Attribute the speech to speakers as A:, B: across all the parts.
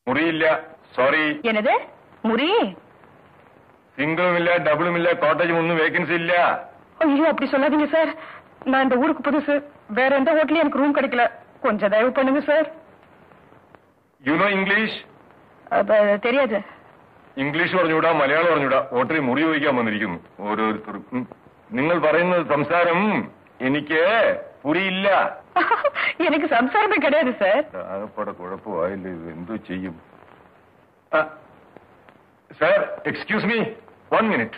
A: മുറിയില്ല sorry
B: என்னது முறி
A: സിംഗിളും ഇല്ല ഡബിളും ഇല്ല കോട്ടേജും ഒന്നും വേക്കൻസി ഇല്ല
B: ஐயோ அப்படி சொல்லாதீங்க சார் நான் இந்த ஊருக்கு புதுசு வேற எந்த ஹோட்டலையும் எனக்கு ரூம் கிடைக்கல கொஞ்சம் தயவு பண்ணுங்க சார்
A: യു നോ ഇംഗ്ലീഷ്
B: அப்ப, தெரியாது
A: ഇംഗ്ലീഷ് പറഞ്ഞുകൂടാ മലയാളം പറഞ്ഞുകൂടാ ഹോട്ടലിൽ മുറി ചോദിക്കാൻ വന്നിരിക്കുന്നു ഓരോരുത്തരും ഉം. നിങ്ങൾ പറയുന്ന സംസാരം എനിക്ക് പുരിയില്ല
B: எனக்கு சம்சாரமே கிடையாது சார்
A: ആകപ്പാടെ കുഴപ്പമായില്ല ഇത് എന്തോ ചെയ്യും sir excuse me one minute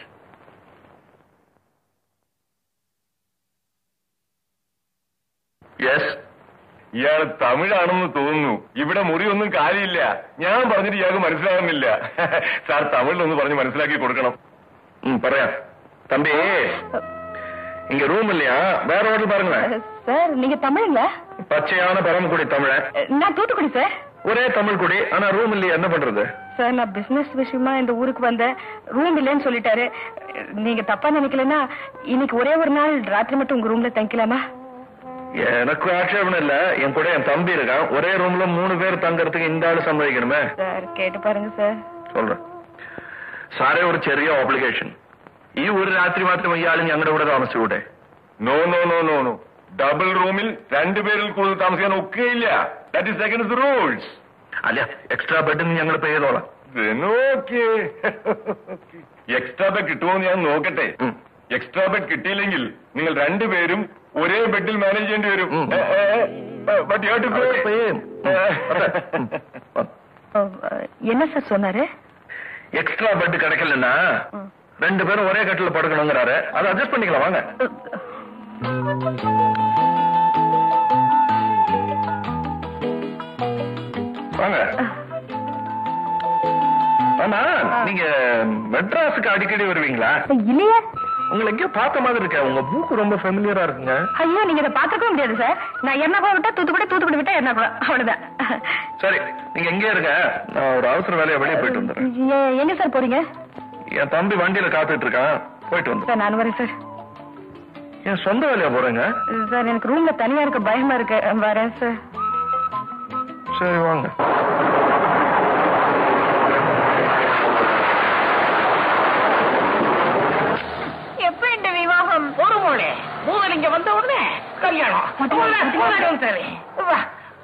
C: yes
A: ഇയാൾ തമിഴാണെന്ന് തോന്നുന്നു ഇവിടെ മുറിയൊന്നും കാര്യമില്ല ഞാൻ പറഞ്ഞിട്ട് ഇയാൾക്ക് മനസ്സിലാകുന്നില്ല സാർ തമിഴിലൊന്ന് പറഞ്ഞ് മനസ്സിലാക്കി കൊടുക്കണം
C: ம் പറയാം தம்பி இங்க ரூம் இல்லையா வேற ஹோட்டல் பாருங்களேன்
B: சார் நீங்க தமிழுங்களா
C: பச்சையான பரமக்குடி தமிழன்
B: நான் தூத்துக்குடி சார்
C: ஒரே தமிழ் குடி ஆனா ரூம் இல்லையா என்ன பண்றது
B: சார் நான் பிசினஸ் விஷயமா இந்த ஊருக்கு வந்தேன் ரூம் இல்லைன்னு சொல்லிட்டாரு நீங்க தப்பா நினைக்கலன்னா இன்னைக்கு ஒரே ஒரு நாள் ராத்திரி மட்டும் உங்க ரூம்ல தங்கிக்கலாமா
C: எனக்கு ஆட்சேபணம் இல்ல என் கூட என் தம்பி இருக்கான் ஒரே ரூம்ல மூணு பேர் தங்கறதுக்கு இந்த ஆளு சம்மதிக்கணுமே
B: சார் കേട്ട് பாருங்க சார்
C: சொல்றேன் സാറേ ഒരു ചെറിയ ഓബ്ലിഗേഷൻ ഈ ഒരു രാത്രി മാത്രം ഇയാൾ ഞങ്ങളുടെ കൂടെ താമസിച്ചൂടെ
A: no no no no no double റൂമിൽ രണ്ടുപേരിൽ കൂടുതൽ താമസിക്കാൻ ഒക്കെയില്ല ദാറ്റ് ഇസ് അഗൻസ്റ്റ് റൂൾസ്
C: അല്ല എക്സ്ട്രാ ബെഡ് ഞങ്ങൾ പേ ചെയ്തോളാം
A: എക്സ്ട്രാ ബെഡ് കിട്ടുമോ ഞാൻ നോക്കട്ടെ
C: ഉം.
A: എക്സ്ട്രാ ബെഡ് കിട്ടിയില്ലെങ്കിൽ നിങ്ങൾ രണ്ടുപേരും ഒരേ ബെഡിൽ മാനേജ് ചെയ്യേണ്ടി വരും
C: ഉം.
A: ഏ, ഏ, ഏ, but you have to pay.
C: അതൊക്കെ pay. ഉം. ഉം.
B: ஓ, என்ன சார் சொன்னாரு
C: எக்ஸ்ட்ரா பெட் கிடைக்கலன்னா ரெண்டு பேரும் ஒரே கட்டில படுக்கணுங்கிறாரு அதை அட்ஜஸ்ட் பண்ணிக்கலாம் வாங்க வாங்க ஆமா நீங்க மெட்ராஸுக்கு அடிக்கடி வருவீங்களா
B: இல்லையே
C: உங்களை எங்கேயோ பார்த்த மாதிரி இருக்க உங்க மூக்கு ரொம்ப ஃபெமிலியரா இருக்குங்க
B: ஐயோ நீங்க இதை பாத்துக்க முடியாது சார் நான் எர்ணாகுளம் விட்டா தூத்துக்குடி தூத்துக்குடி விட்டா எர்ணாகுளம் அவ்வளவுதான்
C: சரி நீங்க எங்கே இருங்க நான் ஒரு அவசர வேலையா வெளியே போயிட்டு வந்துடுறேன்
B: எ- எங்க சார் போறீங்க
C: என் தம்பி வண்டியில காத்துட்டு இருக்கான் போயிட்டு வந்து
B: சார் நான் வரேன் சார்
C: என் சொந்த வேலையா போறேங்க
B: சார் எனக்கு ரூம்ல தனியா இருக்க பயமா இருக்கு வரேன் சார்
C: சரி வாங்க
B: எப்ப இந்த விவாகம்
D: ஒரு மோளே மூதல் இங்க வந்த உடனே கல்யாணம்
B: மட்டும் வா, மட்டும் வா.
D: முன்னாடி சரி வா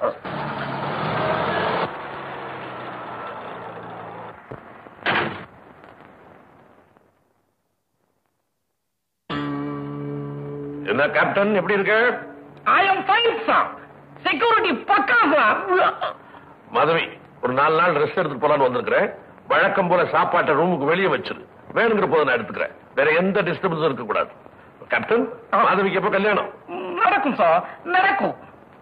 C: என்ன கேப்டன் எப்படி இருக்க
D: I am fine sir security பக்கா சார்
C: மாதவி ஒரு நாலு நாள் ரெஸ்ட் எடுத்துட்டு போலான்னு வந்திருக்கிறேன் வழக்கம் போல சாப்பாட்டை ரூமுக்கு வெளியே வச்சிரு வேணுங்கிற போது நான் எடுத்துக்கிறேன் வேற எந்த டிஸ்டர்பன்ஸும் இருக்க கூடாது கேப்டன் மாதவிக்கு எப்ப கல்யாணம்
D: நடக்கும் சார் நடக்கும்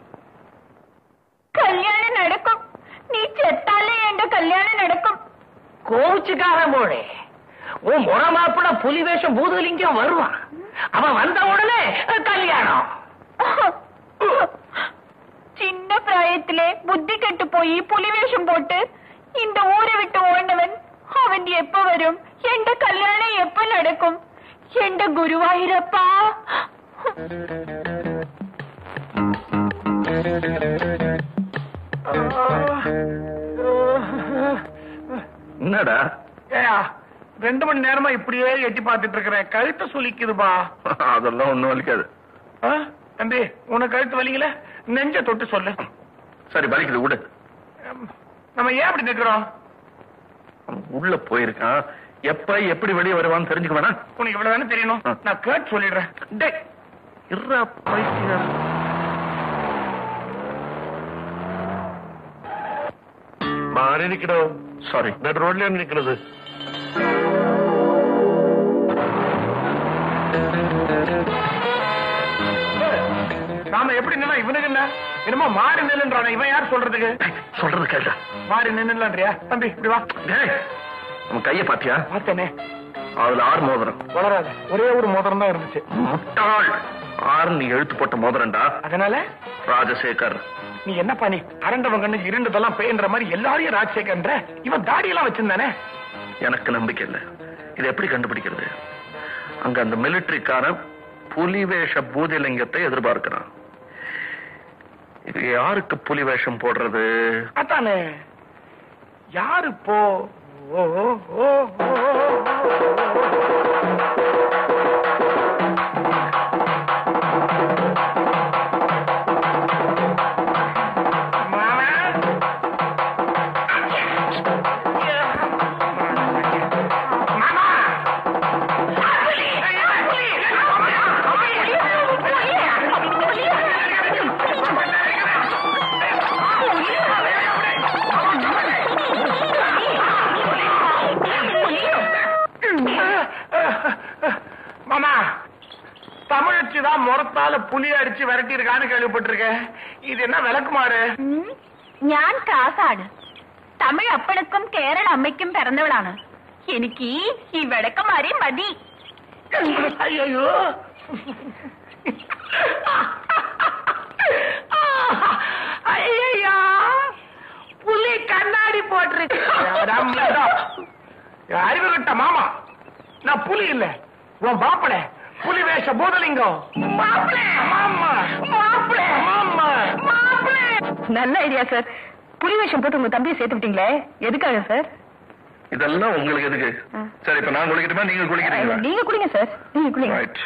B: கல்யாணம் நடக்கும் நீ செத்தாலே என்ற கல்யாணம் நடக்கும்
D: கோவிச்சுக்கார மோளே உன் முறை மாப்பிட புலி வேஷம் பூதலிங்கம் வருவான் அவன் வந்த உடனே கல்யாணம்
B: சின்ன பிராயத்திலே புத்தி கெட்டு போய் புலிவேஷம் போட்டு இந்த ஊரை விட்டு ஓடினவன் அவன் எப்ப வரும் எந்த கல்யாணம் எப்ப நடக்கும் எந்த குருவாயிரப்பா
C: என்னடா
D: ஏயா ரெண்டு மணி நேரமா இப்படியே எட்டி பார்த்துட்டு இருக்கிறேன் கழுத்து சுலிக்குதுபா
C: அதெல்லாம் ஒண்ணும் வலிக்காது
D: ஆ? தம்பி உனக்கு கழுத்து வலிக்கல நெஞ்ச தொட்டு சொல்லு
C: சரி வலிக்குது விடு
D: ம், நம்ம ஏன் அப்படி நிக்கிறோம்
C: அவன் உள்ள போயிருக்கான் எப்ப எப்படி வெளியே வருவான்னு தெரிஞ்சுக்க வேணாம்
D: உனக்கு இவ்வளவுதானே தெரியணும்
C: ஆ.
D: நான் கேட்டு சொல்லிடுறேன்
C: டேய் இருடா பைத்தியம் மாறி நிக்கணும் சாரி நடு ரோட்ல நிக்கிறது
D: நாம எப்படி நின்னா இவனுக்கு என்ன என்னமோ மாறி நில்லுன்றான இவன் யார் சொல்றதுக்கு
C: சொல்றது கேட்டா
D: மாறி நின்னுலான்றியா தம்பி இப்படி வா
C: டேய் நம்ம கைய பாத்தியா
D: பார்த்தேனே
C: அதுல ஆறு மோதிரம்
D: வளராத ஒரே ஒரு மோதிரம் தான் இருந்துச்சு
C: முட்டாள் ஆறு நீ எழுத்து போட்ட மோதிரம்டா
D: அதனால
C: ராஜசேகர்
D: நீ என்னப்பா நீ அரண்டவன் கண்ணுக்கு இருண்டதெல்லாம் பேன்ற மாதிரி எல்லாரையும் ராஜசேகர்ன்ற இவன் தாடியெல்லாம் வச்சிருந்தானே
C: எனக்கு நம்பிக்கை இல்ல இதை எப்படி கண்டுபிடிக்கிறது அங்க அந்த மிலிட்டரிக்காரன் புலி வேஷ பூஜலிங்கத்தை எதிர்பார்க்கிறான் இது யாருக்கு புலி வேஷம் போடுறது
D: அதானே
E: யாரு இப்போ ஓ ஓ, ஓ, ஓ, மாமா மாமா மாமா தமிழச்சி தான் முறத்தால புலி அடிச்சு விரட்டி இருக்கான்னு கேள்விப்பட்டிருக்கேன் இது என்ன விளக்குமாறு
B: ഉം, ഞാൻ കാസാണ് തമിഴ് അപ്പണക്കും കേരള അമ്മയ്ക്കും പിറന്നവളാണ് എനിക്ക് ഈ- ഈ വിളക്കമാരി മതി
E: ஐயோ ஐயா புலி கண்ணாடி போட்டிருக்கு அறிவு கட்ட மாமா நான் புலி இல்ல உன் பாப்பட புலி வேஷ பூதலிங்கம் மாப்பிள மாமா மாப்பிள மாமா மாப்பிள
B: நல்ல ஐடியா சார் புலி வேஷம் போட்டு உங்க தம்பியை சேர்த்து விட்டீங்களே எதுக்காக சார்
C: இதெல்லாம் உங்களுக்கு எதுக்கு சரி இப்ப நான் குளிக்கட்டுமா நீங்க குளிக்கிறீங்களா
B: நீங்க குடிங்க சார் நீங்க குடிங்க
C: ரைட்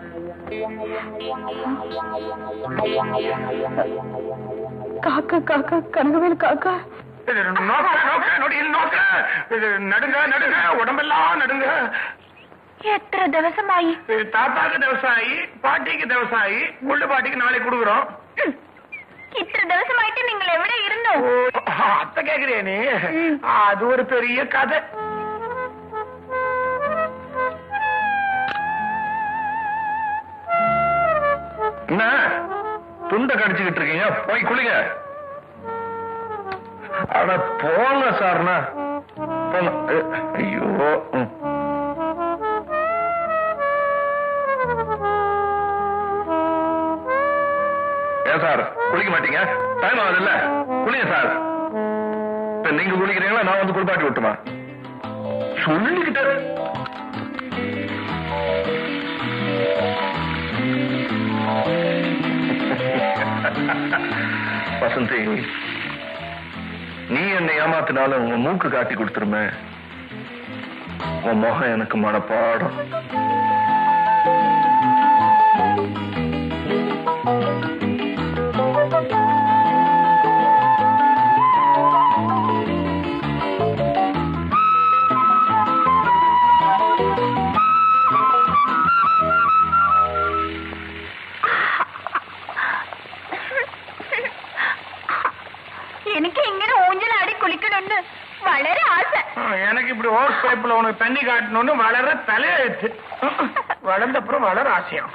B: காக்கா காக்கா கனகவேல் காக்கா
E: இது நோக்க நோக்க நொடியில் நோக்க இது நடுங்க நடுங்க உடம்பெல்லாம் நடுங்க
B: എത്ര ദിവസമായി
E: இது தாத்தாக்கு தேவசாயி பாட்டிக்கு தேவசாயி முள்ளு பாட்டிக்கு நாளைக்கு கொடுக்குறோம்
B: ഉം. ഇത്ര ദിവസമായിട്ട് നിങ്ങൾ എവിടെ ഇരുന്നു
E: ஓ, அத்தை கேக்குறியா நீ அது ஒரு பெரிய கதை
C: என்ன துண்டை கடிச்சுக்கிட்டு இருக்கீங்க போய் குளிங்க அட போங்க சார்னா போங்க அ, ஐயோ ம். ஏன் சார் குளிக்க மாட்டீங்க டைம் ஆகுதுல்ல குளிங்க சார் இப்ப நீங்க குளிக்கிறீங்களா நான் வந்து குளிப்பாட்டி விட்டுமா சொல்லிக்கிட்டு வசந்தி நீ என்னை ஏமாத்தினாலும் உன் மூக்கு காட்டி கொடுத்துருமே உன் முகம் எனக்கு மனப்பாடம்
B: എനിക്ക് ഇങ്ങനെ ഊഞ്ഞലാടി കുളിക്കണമെന്ന് വളരെ ആശ
E: எனக்கு இப்படி ஓஸ் பைப்ல உனக்கு தண்ணி காட்டணும்னு வளர தலையெழுத்து வளர்ந்த அப்புறம் வளர ஆசையம்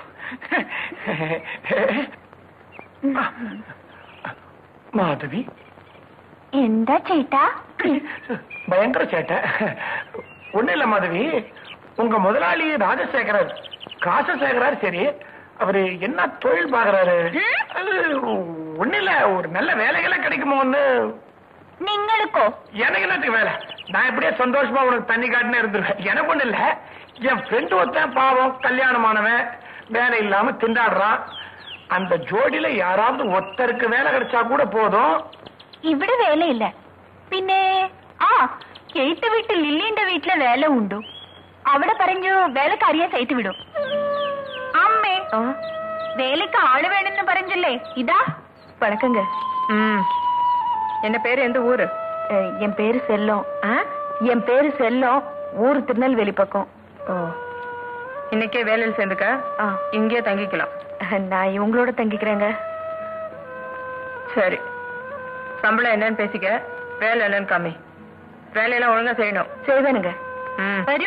E: மாதவி
B: എന്താ ചേട്ടാ
E: பயங்கர சேட்டை ஒண்ணு இல்ல மாதவி உங்க முதலாளி ராஜசேகரர் காசசேகரர் சரி அவரு என்ன தொழில் பாக்குறாரு அது ஒண்ணு இல்ல ஒரு நல்ல வேலைகளை கிடைக்குமோன்னு
B: നിങ്ങൾക്കോ
E: எனக்கு என்னத்துக்கு வேலை நான் இப்படியே சந்தோஷமா உனக்கு தண்ணி காட்டுன்னு இருந்துருவேன் எனக்கு ஒண்ணு இல்ல என் ஃப்ரெண்டு ஒருத்தன் பாவம் கல்யாணமானவன் வேலை இல்லாம திண்டாடுறான் அந்த ஜோடியில யாராவது ஒருத்தருக்கு வேலை கிடைச்சா கூட போதும்
B: ഇവിടെ വേലയില്ല പിന്നെ ആ എയ്ത്ത് വീട്ടിൽ ലില്ലിന്റെ വീട്ടിലെ വേല ഉണ്ടു അവിടെ പറഞ്ഞു വേലക്കാരിയെ സൈറ്റ് വിടും അമ്മേ வேலைக்கு ஆளு வேணும்னு பறஞ்சல்லே இதா
F: வணக்கங்க ம் என்ன பேரு எந்த ஊரு
B: அஹ், என் பேரு செல்லம் ஆ? என் பேரு செல்லம் ஊரு திருநெல்வேலி பக்கம்
F: ஓ இன்னைக்கே வேலையில் சேர்ந்துக்க
B: ஆ.
F: இங்கேயே தங்கிக்கலாம்
B: நான் இவங்களோட தங்கிக்கிறேங்க
F: சரி சம்பளம் என்னன்னு பேசிக்க வேலை என்னன்னு காமி வேலையெல்லாம் ஒழுங்கா செய்யணும்
B: செய்வேனுங்க
F: ம்
B: വരൂ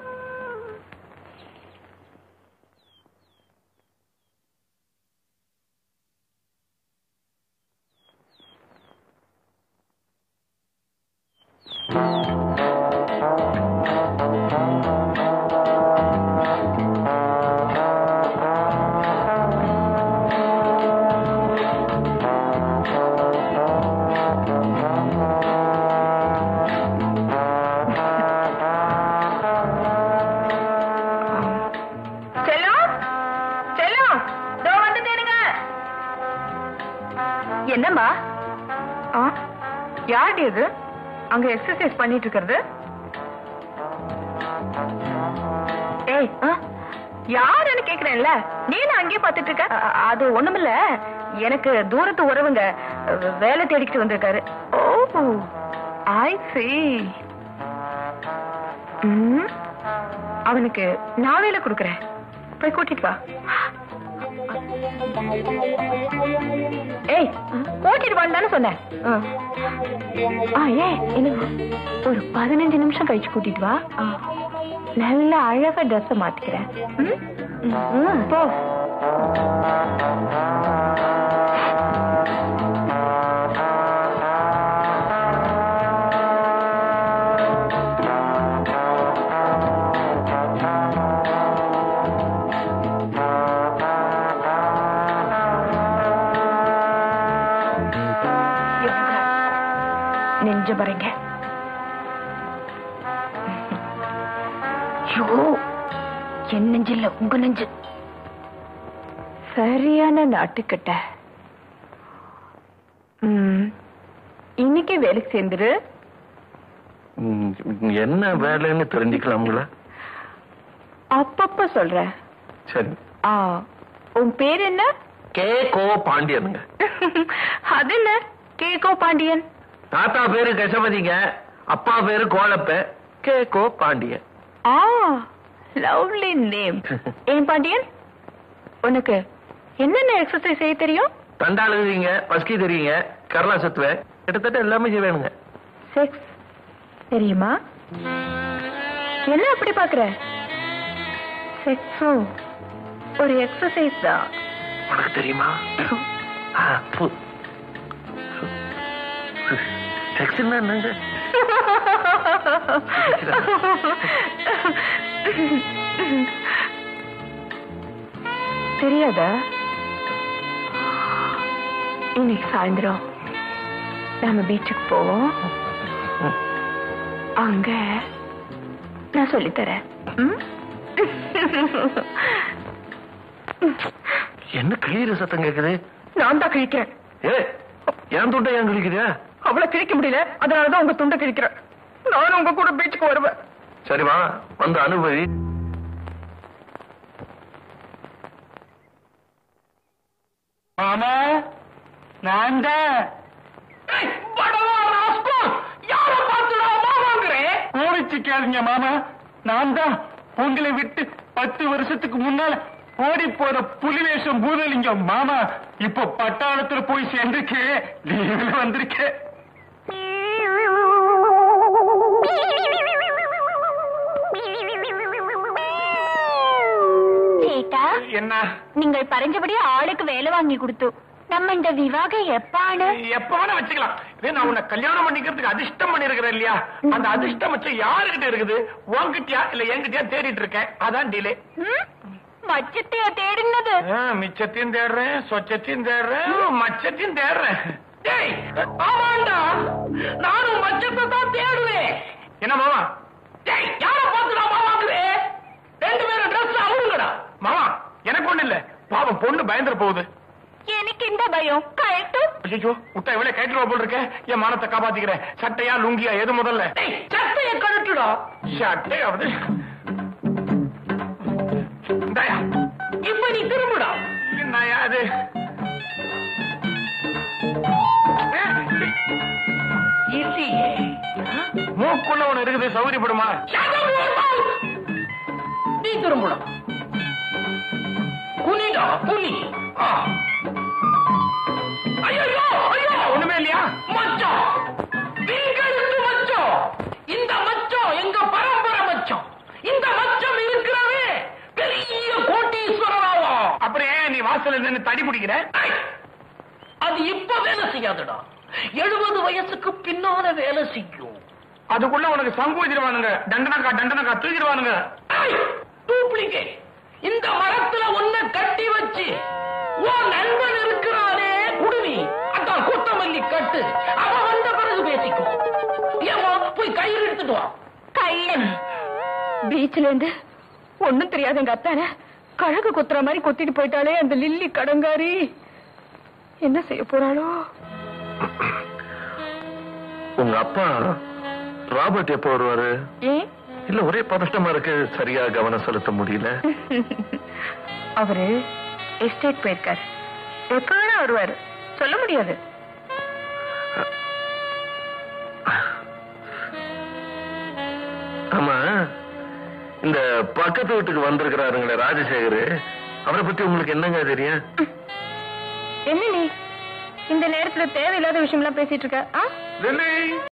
F: செல்லம் செல்லம் இதோ வந்துட்டேனுங்க
B: என்னம்மா
F: ஆ யாருடி இது அங்க எக்ஸசைஸ் பண்ணிட்டு இருக்கிறது ஏய் யாருன்னு கேக்குறேன்ல நீ நான் அங்கேயே பாத்துட்டு இருக்க அ- அது ஒண்ணுமில்ல எனக்கு தூரத்து உறவுங்க அஹ், வேலை தேடிக்கிட்டு வந்திருக்காரு ஓ ஐ see ம் அவனுக்கு நான் வேலை கொடுக்குறேன் போய் கூட்டிட்டு வா ஏய் கூட்டிட்டு வான்னு தானே சொன்னேன் ஆ. ஆ ஏய் என்ன ஒரு பதினஞ்சு நிமிஷம் கழிச்சு கூட்டிட்டு வா ஆ. நல்ல அழகா ட்ரெஸ் மாத்திக்கிறேன் ம்? ம், போ நெஞ்ச பாருங்க ஐயோ என் நெஞ்சு இல்ல உங்க நெஞ்சு சரியான நாட்டுக்கிட்ட ம், இன்னைக்கு வேலைக்கு சேர்ந்துரு
C: ம், என்ன வேலைன்னு தெரிஞ்சுக்கலாங்களா
F: அப்பப்ப சொல்றேன்
C: சரி
F: ஆ உன் பேர் என்ன
C: கே கோ பாண்டியனுங்க
F: அது என்ன கேகோ பாண்டியன்
C: தாத்தா பேரு கசபதிங்க அப்பா பேரு கோலப்ப கே கோ பாண்டியன்
F: ஆ லவ்லி நேம் ஏன் பாண்டியன் உனக்கு என்னென்ன எக்ஸசைஸ் செய்ய தெரியும்
C: தண்டால் எழுதிங்க பஸ்கி தெரியுங்க கரலா சத்துவேன் கிட்டத்தட்ட எல்லாமே செய்வேனுங்க
F: செக்ஸ் தெரியுமா என்ன அப்படி பாக்குற செக்ஸும் ஒரு எக்ஸசைஸ் தான்
C: உனக்கு தெரியுமா ஆ, பு. செக்ஸ்னா என்னங்க
F: தெரியாதா இன்னைக்கு சாயந்தரம் நாம பீச்சுக்கு போவோம் அங்க நான் சொல்லித்தரேன் ம்?
C: என்ன கிளீர சத்தம் கேக்குது
F: நான் தான் கிழிக்கிறேன்
C: ஏ என் துண்டை ஏன் கிழிக்கிறியா
F: அவளை கிழிக்க முடியல அதனாலதான் உங்க துண்டை கிழிக்கிறேன் நானும் உங்க கூட பீச்சுக்கு வருவேன்
C: சரிமா வந்து அனுபவி
E: மாமா நான் தான் கோவிச்சு கேளுங்க மாமா நான் தான் உங்களை விட்டு பத்து வருஷத்துக்கு முன்னால ஓடி போற புலிவேஷம் பூதலிங்கம் மாமா இப்போ பட்டாளத்துல போய் சேர்ந்திருக்கேன் லீவ்ல வந்திருக்கேன்
B: சேட்டா
E: என்ன
B: நீங்கள் பறஞ்சபடி ஆளுக்கு வேலை வாங்கி கொடுத்து நம்ம இந்த விவாகம் எப்பான்னு
E: எப்ப வேணா வச்சுக்கலாம் இதே நான் உன்னை கல்யாணம் பண்ணிக்கிறதுக்கு அதிர்ஷ்டம் பண்ணிருக்கிறேன் இல்லையா அந்த அதிர்ஷ்டம் வச்சு யாருகிட்ட இருக்குது உன்கிட்டயா இல்ல என்கிட்டயா தேடிட்டு இருக்கேன் அதான் டிலே
B: ம்? மச்சத்தையா தேடினது
E: மிச்சத்தையும் தேடுறேன் சொச்சத்தையும் தேடுறேன் மச்சத்தையும் தேடுறேன் டேய் ஆமாண்டா நானும் மச்சத்தை தான் தேடுவேன் என்ன மாமா டேய் யார பார்த்து நான் மாமாக்குறேன் ரெண்டு பேரும் ட்ரெஸ் அவருங்கடா மாமா எனக்கு ஒண்ணு இல்ல பாவம் பொண்ணு பயந்துட போகுது
B: எனக்கு இந்த பயம் கழட்டு
E: ஐயோ விட்டா இவ்வளவு கைட்டுருவா போல் இருக்க என் மானத்தை காப்பாத்திக்கிறேன் சட்டையா லுங்கியா எது முதல்ல சட்டைய கழட்டுடா சட்டையாவது இந்தாயா. இப்ப நீ திரும்புடா என்னயா அது மூக்குள்ள ஒண்ணு இருக்குது சௌகரியப்படுமா நீ திரும்புடா குனிடா குனி ஆ ஐயோ ஐயோ ஒண்ணுமே இல்லையா மச்சம் விண்கழுத்து மச்சம் இந்த மச்சம் எங்க பரம்பரை மச்சம் இந்த மச்சம் இருக்கிறவே பெரிய கோட்டீஸ்வரராவா அப்புறம் ஏன் நீ வாசல்ல நின்னு தடி பிடிக்கிற அது இப்ப வேலை செய்யாதுடா எழுபது வயசுக்கு பின்னால வேலை செய்யும் அதுக்குள்ள உனக்கு சங்கூதிடுவானுங்க தண்டனக்கா தண்டனக்கா தூக்கிடுவானுங்க டூப்ளிகேட் இந்த மரத்துல ஒன்ன கட்டி வச்சு உன் நண்பன் இருக்கிறானே குடுமி அதான் கூட்டமல்லி கட்டு அவன் வந்த பிறகு பேசிக்கும் ஏமா போய் கயிறு எடுத்துட்டு வா
B: கள்ளன்
F: பீச்ல இருந்து ஒண்ணும் தெரியாத எங்க அத்தான கழகு குத்துற மாதிரி குத்திட்டு போயிட்டாலே அந்த லில்லி கடங்காரி என்ன செய்ய போறாளோ
C: உங்க அப்பா ராபர்ட் எப்போ வருவாரு
F: ஏன்
C: இல்ல ஒரே பதட்டமா இருக்கு சரியா கவனம் செலுத்த முடியல
F: அவரு எஸ்டேட் போயிருக்காரு எப்ப வேணா வருவாரு சொல்ல முடியாது
C: ஆமா இந்த பக்கத்து வீட்டுக்கு வந்திருக்கிறாருங்களே ராஜசேகர் அவரை பத்தி உங்களுக்கு என்னங்க தெரியும்
F: என்ன நீ இந்த நேரத்துல தேவையில்லாத விஷயம் எல்லாம் பேசிட்டு இருக்க ஆ
C: லில்லி